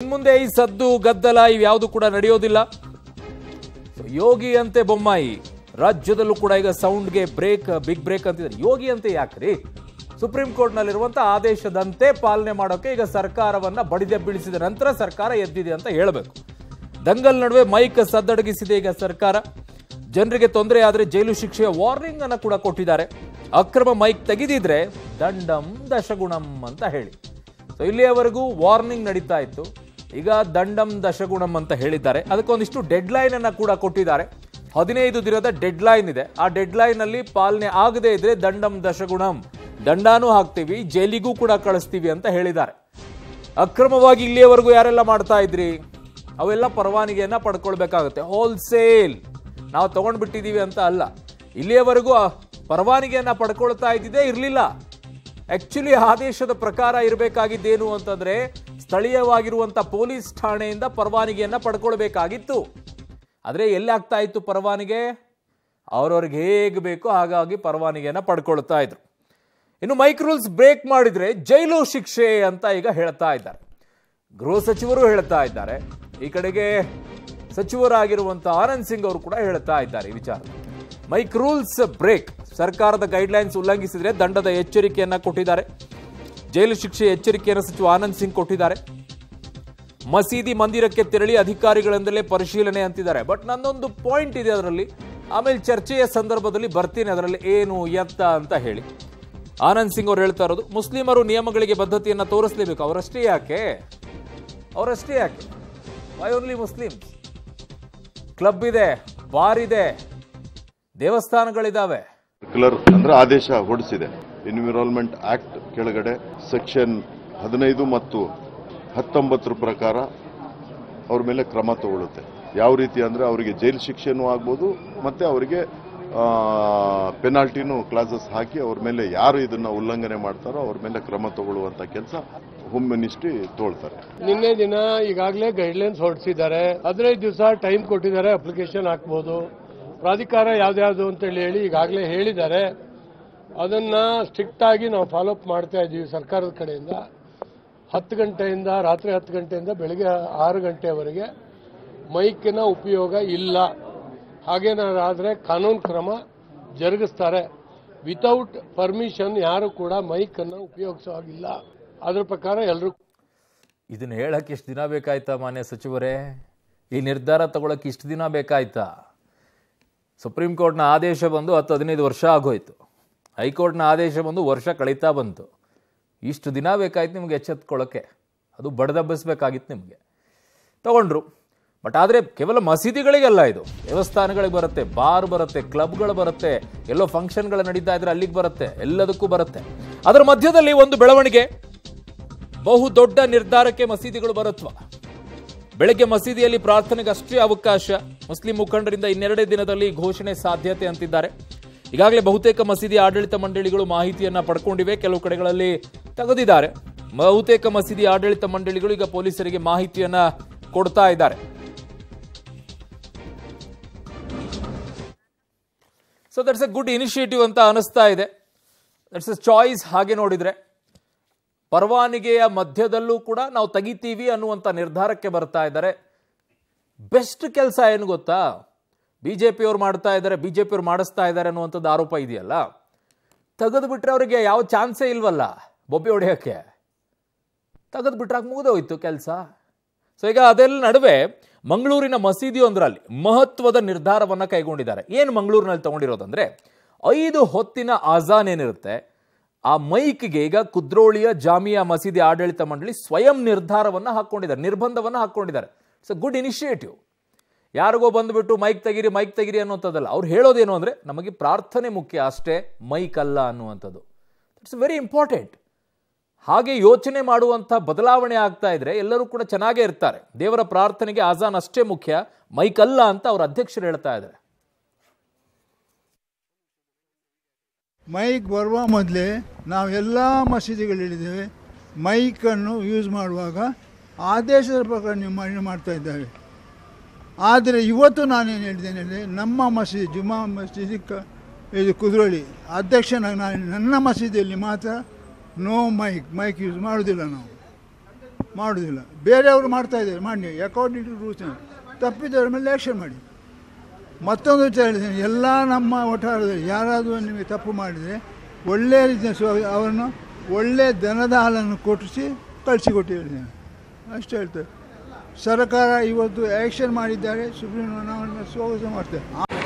ಇನ್ಮುಂದೆ ಈ ಸದ್ದು ಗದ್ದಲ ಇವ್ಯಾವುದು ಕೂಡ ನಡೆಯೋದಿಲ್ಲ So, ಯೋಗಿ ಅಂತೆ ಬೊಮ್ಮಾಯಿ ರಾಜ್ಯದಲ್ಲೂ ಕೂಡ ಈಗ ಸೌಂಡ್ಗೆ ಬ್ರೇಕ್ ಬಿಗ್ ಬ್ರೇಕ್ ಅಂತಿದ್ದಾರೆ ಯೋಗಿ ಅಂತೆ ಯಾಕ್ರಿ ಸುಪ್ರೀಂ ಕೋರ್ಟ್ನಲ್ಲಿರುವಂತಹ ಆದೇಶದಂತೆ ಪಾಲನೆ ಮಾಡೋಕೆ ಈಗ ಸರ್ಕಾರವನ್ನ ಬಡಿದೆ ಬೀಳಿಸಿದ ನಂತರ ಸರ್ಕಾರ ಎದ್ದಿದೆ ಅಂತ ಹೇಳಬೇಕು ದಂಗಲ್ ನಡುವೆ ಮೈಕ್ ಸದ್ದಡಗಿಸಿದೆ ಈಗ ಸರ್ಕಾರ ಜನರಿಗೆ ತೊಂದರೆ ಆದರೆ ಜೈಲು ಶಿಕ್ಷೆಯ ವಾರ್ನಿಂಗ್ ಅನ್ನ ಕೂಡ ಕೊಟ್ಟಿದ್ದಾರೆ ಅಕ್ರಮ ಮೈಕ್ ತೆಗೆದಿದ್ರೆ ದಂಡಂ ದಶಗುಣಂ ಅಂತ ಹೇಳಿ ಸೊ ಇಲ್ಲಿಯವರೆಗೂ ವಾರ್ನಿಂಗ್ ನಡೀತಾ ಇತ್ತು ಈಗ ದಂಡಂ ದಶಗುಣಂ ಅಂತ ಹೇಳಿದ್ದಾರೆ ಅದಕ್ಕೊಂದಿಷ್ಟು ಡೆಡ್ ಲೈನ್ ಅನ್ನ ಕೂಡ ಕೊಟ್ಟಿದ್ದಾರೆ ಹದಿನೈದು ದಿನದ ಡೆಡ್ ಲೈನ್ ಇದೆ ಆ ಡೆಡ್ ಲೈನ್ ಅಲ್ಲಿ ಪಾಲನೆ ಆಗದೇ ಇದ್ರೆ ದಂಡಂ ದಶಗುಣಂ ದಂಡಾನೂ ಹಾಕ್ತೀವಿ ಜೈಲಿಗೂ ಕೂಡ ಕಳಿಸ್ತೀವಿ ಅಂತ ಹೇಳಿದ್ದಾರೆ ಅಕ್ರಮವಾಗಿ ಇಲ್ಲಿಯವರೆಗೂ ಯಾರೆಲ್ಲ ಮಾಡ್ತಾ ಇದ್ರಿ ಅವೆಲ್ಲ ಪರವಾನಗಿಯನ್ನ ಪಡ್ಕೊಳ್ಬೇಕಾಗುತ್ತೆ ಹೋಲ್ಸೇಲ್ ನಾವು ತಗೊಂಡ್ಬಿಟ್ಟಿದೀವಿ ಅಂತ ಅಲ್ಲ ಇಲ್ಲಿಯವರೆಗೂ ಆ ಪರವಾನಗಿಯನ್ನ ಪಡ್ಕೊಳ್ತಾ ಇದ್ದಿದ್ದೇ ಇರಲಿಲ್ಲ ಆಕ್ಚುಲಿ ಆದೇಶದ ಪ್ರಕಾರ ಇರಬೇಕಾಗಿದ್ದೇನು ಅಂತಂದ್ರೆ ಸ್ಥಳೀಯವಾಗಿರುವಂತ ಪೊಲೀಸ್ ಠಾಣೆಯಿಂದ ಪರವಾನಗಿಯನ್ನ ಪಡ್ಕೊಳ್ಬೇಕಾಗಿತ್ತು ಆದ್ರೆ ಎಲ್ಲಿ ಆಗ್ತಾ ಇತ್ತು ಪರವಾನಗಿ ಅವ್ರವ್ರಿಗೆ ಹೇಗೆ ಬೇಕೋ ಹಾಗಾಗಿ ಪರವಾನಗಿಯನ್ನ ಪಡ್ಕೊಳ್ತಾ ಇದ್ರು ಇನ್ನು ಮೈಕ್ ರೂಲ್ಸ್ ಬ್ರೇಕ್ ಮಾಡಿದ್ರೆ ಜೈಲು ಶಿಕ್ಷೆ ಅಂತ ಈಗ ಹೇಳ್ತಾ ಇದ್ದಾರೆ ಗೃಹ ಸಚಿವರು ಹೇಳ್ತಾ ಇದ್ದಾರೆ ಈ ಕಡೆಗೆ ಸಚಿವರಾಗಿರುವಂತ ಆನಂದ್ ಸಿಂಗ್ ಅವರು ಕೂಡ ಹೇಳ್ತಾ ಇದ್ದಾರೆ ಈ ವಿಚಾರ ಮೈಕ್ ರೂಲ್ಸ್ ಬ್ರೇಕ್ ಸರ್ಕಾರದ ಗೈಡ್ಲೈನ್ಸ್ ಉಲ್ಲಂಘಿಸಿದ್ರೆ ದಂಡದ ಎಚ್ಚರಿಕೆಯನ್ನ ಕೊಟ್ಟಿದ್ದಾರೆ ಜೈಲು ಶಿಕ್ಷೆ ಎಚ್ಚರಿಕೆಯನ್ನು ಸಚಿವ ಆನಂದ್ ಸಿಂಗ್ ಕೊಟ್ಟಿದ್ದಾರೆ ಮಸೀದಿ ಮಂದಿರಕ್ಕೆ ತೆರಳಿ ಅಧಿಕಾರಿಗಳಿಂದಲೇ ಪರಿಶೀಲನೆ ಅಂತಿದ್ದಾರೆ ಬಟ್ ನನ್ನೊಂದು ಪಾಯಿಂಟ್ ಇದೆ ಅದರಲ್ಲಿ ಆಮೇಲೆ ಚರ್ಚೆಯ ಸಂದರ್ಭದಲ್ಲಿ ಬರ್ತೀನಿ ಅದರಲ್ಲಿ ಏನು ಎತ್ತ ಅಂತ ಹೇಳಿ ಆನಂದ್ ಸಿಂಗ್ ಅವ್ರು ಹೇಳ್ತಾ ಇರೋದು ಮುಸ್ಲಿಮರು ನಿಯಮಗಳಿಗೆ ಬದ್ಧತೆಯನ್ನ ತೋರಿಸಲೇಬೇಕು ಅವರಷ್ಟೇ ಯಾಕೆ ಅವರಷ್ಟೇ ಯಾಕೆ ವೈ ಓನ್ಲಿ ಮುಸ್ಲಿಂ ಕ್ಲಬ್ ಇದೆ ಬಾರ್ ಇದೆ ದೇವಸ್ಥಾನಗಳಿದಾವೆ ಸರ್ಕ್ಯುಲರ್ ಅಂದ್ರೆ ಆದೇಶ ಹೊರಡಿಸಿದೆ ಎನ್ವಿರಾನ್ಮೆಂಟ್ ಆಕ್ಟ್ ಕೆಳಗಡೆ ಸೆಕ್ಷನ್ ಹದಿನೈದು ಮತ್ತು ಹತ್ತೊಂಬತ್ತರ ಪ್ರಕಾರ ಅವ್ರ ಮೇಲೆ ಕ್ರಮ ತಗೊಳ್ಳುತ್ತೆ ಯಾವ ರೀತಿ ಅಂದ್ರೆ ಅವರಿಗೆ ಜೈಲು ಶಿಕ್ಷೆನೂ ಆಗ್ಬೋದು ಮತ್ತೆ ಅವರಿಗೆ ಪೆನಾಲ್ಟಿನೂ ಕ್ಲಾಸಸ್ ಹಾಕಿ ಅವ್ರ ಮೇಲೆ ಯಾರು ಇದನ್ನ ಉಲ್ಲಂಘನೆ ಮಾಡ್ತಾರೋ ಅವ್ರ ಮೇಲೆ ಕ್ರಮ ತಗೊಳ್ಳುವಂತ ಕೆಲಸ ಹೋಮ್ ಮಿನಿಸ್ಟ್ರಿ ತೋಳ್ತಾರೆ ನಿನ್ನೆ ದಿನ ಈಗಾಗಲೇ ಗೈಡ್ಲೈನ್ಸ್ ಹೊರಡಿಸಿದ್ದಾರೆ ಹದಿನೈದು ದಿವಸ ಟೈಮ್ ಕೊಟ್ಟಿದ್ದಾರೆ ಅಪ್ಲಿಕೇಶನ್ ಹಾಕ್ಬೋದು ಪ್ರಾಧಿಕಾರ ಯಾವ್ದ್ಯಾವ್ದು ಅಂತೇಳಿ ಹೇಳಿ ಈಗಾಗಲೇ ಹೇಳಿದ್ದಾರೆ ಅದನ್ನ ಸ್ಟ್ರಿಕ್ಟ್ ಆಗಿ ನಾವು ಫಾಲೋಅಪ್ ಮಾಡ್ತಾ ಇದ್ದೀವಿ ಸರ್ಕಾರದ ಕಡೆಯಿಂದ ಹತ್ತು ಗಂಟೆಯಿಂದ ರಾತ್ರಿ ಹತ್ತು ಗಂಟೆಯಿಂದ ಬೆಳಗ್ಗೆ ಆರು ಗಂಟೆವರೆಗೆ ಮೈಕಿನ ಉಪಯೋಗ ಇಲ್ಲ ಹಾಗೇನಾದ್ರೆ ಕಾನೂನು ಕ್ರಮ ಜರುಗಿಸ್ತಾರೆ ವಿತೌಟ್ ಪರ್ಮಿಷನ್ ಯಾರು ಕೂಡ ಮೈಕನ್ನು ಉಪಯೋಗಿಸೋ ಹಾಗಿಲ್ಲ ಅದ್ರ ಪ್ರಕಾರ ಎಲ್ಲರೂ ಇದನ್ನ ಹೇಳಕ್ಕೆ ಎಷ್ಟು ದಿನ ಬೇಕಾಯ್ತಾ ಮಾನ್ಯ ಸಚಿವರೇ ಈ ನಿರ್ಧಾರ ತಗೊಳಕ್ಕೆ ಇಷ್ಟು ದಿನ ಬೇಕಾಯ್ತಾ ಸುಪ್ರೀಂ ಕೋರ್ಟ್ನ ಆದೇಶ ಬಂದು ಹತ್ತು ಹದಿನೈದು ವರ್ಷ ಆಗೋಯ್ತು ಹೈಕೋರ್ಟ್ನ ಆದೇಶ ಬಂದು ವರ್ಷ ಕಳೀತಾ ಬಂತು ಇಷ್ಟು ದಿನ ಬೇಕಾಯ್ತು ನಿಮ್ಗೆ ಎಚ್ಚೆತ್ಕೊಳ್ಳೋಕ್ಕೆ ಅದು ಬಡದಬ್ಬಿಸ್ಬೇಕಾಗಿತ್ತು ನಿಮಗೆ ತಗೊಂಡ್ರು ಬಟ್ ಆದರೆ ಕೇವಲ ಮಸೀದಿಗಳಿಗೆಲ್ಲ ಇದು ದೇವಸ್ಥಾನಗಳಿಗೆ ಬರುತ್ತೆ ಬಾರ್ ಬರುತ್ತೆ ಕ್ಲಬ್ಗಳು ಬರುತ್ತೆ ಎಲ್ಲೋ ಫಂಕ್ಷನ್ಗಳು ನಡೀತಾ ಇದ್ರೆ ಅಲ್ಲಿಗೆ ಬರುತ್ತೆ ಎಲ್ಲದಕ್ಕೂ ಬರುತ್ತೆ ಅದರ ಮಧ್ಯದಲ್ಲಿ ಒಂದು ಬೆಳವಣಿಗೆ ಬಹು ದೊಡ್ಡ ನಿರ್ಧಾರಕ್ಕೆ ಮಸೀದಿಗಳು ಬರುತ್ತವ ಬೆಳಗ್ಗೆ ಮಸೀದಿಯಲ್ಲಿ ಪ್ರಾರ್ಥನೆಗೆ ಅಷ್ಟೇ ಅವಕಾಶ ಮುಸ್ಲಿಂ ಮುಖಂಡರಿಂದ ಇನ್ನೆರಡೇ ದಿನದಲ್ಲಿ ಘೋಷಣೆ ಸಾಧ್ಯತೆ ಅಂತಿದ್ದಾರೆ ಈಗಾಗಲೇ ಬಹುತೇಕ ಮಸೀದಿ ಆಡಳಿತ ಮಂಡಳಿಗಳು ಮಾಹಿತಿಯನ್ನ ಪಡ್ಕೊಂಡಿವೆ ಕೆಲವು ಕಡೆಗಳಲ್ಲಿ ತೆಗೆದಿದ್ದಾರೆ ಬಹುತೇಕ ಮಸೀದಿ ಆಡಳಿತ ಮಂಡಳಿಗಳು ಈಗ ಪೊಲೀಸರಿಗೆ ಮಾಹಿತಿಯನ್ನ ಕೊಡ್ತಾ ಇದ್ದಾರೆ so that's a good initiative ಅಂತ ಅನಿಸ್ತಾ ಇದೆ ದಟ್ಸ್ ಎ ಚಾಯ್ಸ್ ಹಾಗೆ ನೋಡಿದ್ರೆ ಪರವಾನಿಗೆಯ ಮಧ್ಯದಲ್ಲೂ ಕೂಡ ನಾವು ತೆಗಿತೀವಿ ಅನ್ನುವಂಥ ನಿರ್ಧಾರಕ್ಕೆ ಬರ್ತಾ ಇದ್ದಾರೆ ಬೆಸ್ಟ್ ಕೆಲಸ ಏನು ಗೊತ್ತಾ ಬಿ ಜೆ ಪಿಯವ್ರು ಮಾಡ್ತಾ ಇದ್ದಾರೆ ಬಿ ಜೆ ಪಿಯವ್ರು ಮಾಡಿಸ್ತಾ ಇದ್ದಾರೆ ಅನ್ನುವಂಥದ್ದು ಆರೋಪ ಇದೆಯಲ್ಲ ತೆಗೆದು ಬಿಟ್ರೆ ಅವರಿಗೆ ಯಾವ ಚಾನ್ಸೇ ಇಲ್ವಲ್ಲ ಬೊಬ್ಬೆ ಹೊಡೆಯೋಕ್ಕೆ ತೆಗೆದು ಬಿಟ್ರಾಗ ಮುಗಿದೋಯ್ತು ಕೆಲಸ ಸೊ ಈಗ ಅದೆಲ್ಲ ನಡುವೆ ಮಂಗಳೂರಿನ ಮಸೀದಿಯೊಂದರಲ್ಲಿ ಮಹತ್ವದ ನಿರ್ಧಾರವನ್ನ ಕೈಗೊಂಡಿದ್ದಾರೆ ಏನು ಮಂಗಳೂರಿನಲ್ಲಿ ತಗೊಂಡಿರೋದಂದ್ರೆ ಐದು ಹೊತ್ತಿನ ಆಜಾನ್ ಏನಿರುತ್ತೆ ಆ ಮೈಕ್ಗೆ ಈಗ ಕುದ್ರೋಳಿಯ ಜಾಮಿಯಾ ಮಸೀದಿ ಆಡಳಿತ ಮಂಡಳಿ ಸ್ವಯಂ ನಿರ್ಧಾರವನ್ನ ಹಾಕೊಂಡಿದ್ದಾರೆ ನಿರ್ಬಂಧವನ್ನ ಹಾಕೊಂಡಿದ್ದಾರೆ ಇಟ್ಸ್ ಅ ಗುಡ್ ಇನಿಷಿಯೇಟಿವ್ ಯಾರಿಗೋ ಬಂದ್ಬಿಟ್ಟು ಮೈಕ್ ತೆಗಿರಿ ಮೈಕ್ ತೆಗಿರಿ ಅನ್ನುವಂಥದ್ದಲ್ಲ ಅವ್ರು ಹೇಳೋದೇನು ಅಂದ್ರೆ ನಮಗೆ ಪ್ರಾರ್ಥನೆ ಮುಖ್ಯ ಅಷ್ಟೇ ಮೈಕ್ ಅಲ್ಲ ಅನ್ನುವಂಥದ್ದು ಇಟ್ಸ್ ವೆರಿ ಇಂಪಾರ್ಟೆಂಟ್ ಹಾಗೆ ಯೋಚನೆ ಮಾಡುವಂಥ ಬದಲಾವಣೆ ಆಗ್ತಾ ಇದ್ರೆ ಎಲ್ಲರೂ ಕೂಡ ಚೆನ್ನಾಗೇ ಇರ್ತಾರೆ ದೇವರ ಪ್ರಾರ್ಥನೆಗೆ ಆಜಾನ್ ಅಷ್ಟೇ ಮುಖ್ಯ ಮೈಕ್ ಅಲ್ಲ ಅಂತ ಅವ್ರ ಅಧ್ಯಕ್ಷರು ಹೇಳ್ತಾ ಇದ್ದಾರೆ ಮೈಕ್ ಬರುವ ಮೊದಲೇ ನಾವು ಎಲ್ಲ ಮಸೀದಿಗಳು ಹೇಳಿದ್ದೇವೆ ಮೈಕನ್ನು ಯೂಸ್ ಮಾಡುವಾಗ ಆದೇಶದ ಪ್ರಕಾರ ನೀವು ಮಾಡಿ ಮಾಡ್ತಾ ಇದ್ದಾರೆ ಆದರೆ ಇವತ್ತು ನಾನೇನು ಹೇಳಿದ್ದೇನೆ ಅಂದರೆ ನಮ್ಮ ಮಸೀದಿ ಜುಮಾ ಮಸೀದಿ ಕ ಇದು ಕುದ್ರೋಳಿ ಅಧ್ಯಕ್ಷನಾಗಿ ನಾನು ನನ್ನ ಮಸೀದಿಯಲ್ಲಿ ಮಾತ್ರ ನೋ ಮೈಕ್ ಮೈಕ್ ಯೂಸ್ ಮಾಡೋದಿಲ್ಲ ನಾವು ಮಾಡೋದಿಲ್ಲ ಬೇರೆಯವರು ಮಾಡ್ತಾ ಇದ್ದಾರೆ ಮಾಡಿ ಅಕಾರ್ಡಿಂಗ್ ಟು ರೂಲ್ಸ್ ತಪ್ಪಿದ್ದವ್ರ ಮೇಲೆ ಆ್ಯಕ್ಷನ್ ಮಾಡಿ ಮತ್ತೊಂದು ವಿಚಾರ ಹೇಳಿದ್ದೇನೆ ಎಲ್ಲ ನಮ್ಮ ವಠಾರದಲ್ಲಿ ಯಾರಾದರೂ ನಿಮಗೆ ತಪ್ಪು ಮಾಡಿದರೆ ಒಳ್ಳೆಯ ರೀತಿಯ ಸ್ವ ಅವರನ್ನು ಒಳ್ಳೆಯ ದನದ ಹಾಲನ್ನು ಕೊಟ್ಟಿಸಿ ಕಳಿಸಿಕೊಟ್ಟಿದ್ದೇನೆ ಅಷ್ಟು ಹೇಳ್ತೇವೆ ಸರ್ಕಾರ ಇವತ್ತು ಆ್ಯಕ್ಷನ್ ಮಾಡಿದ್ದಾರೆ ಸುಪ್ರೀಂ ನಾವು ಸ್ವಾಗತ ಮಾಡ್ತೇವೆ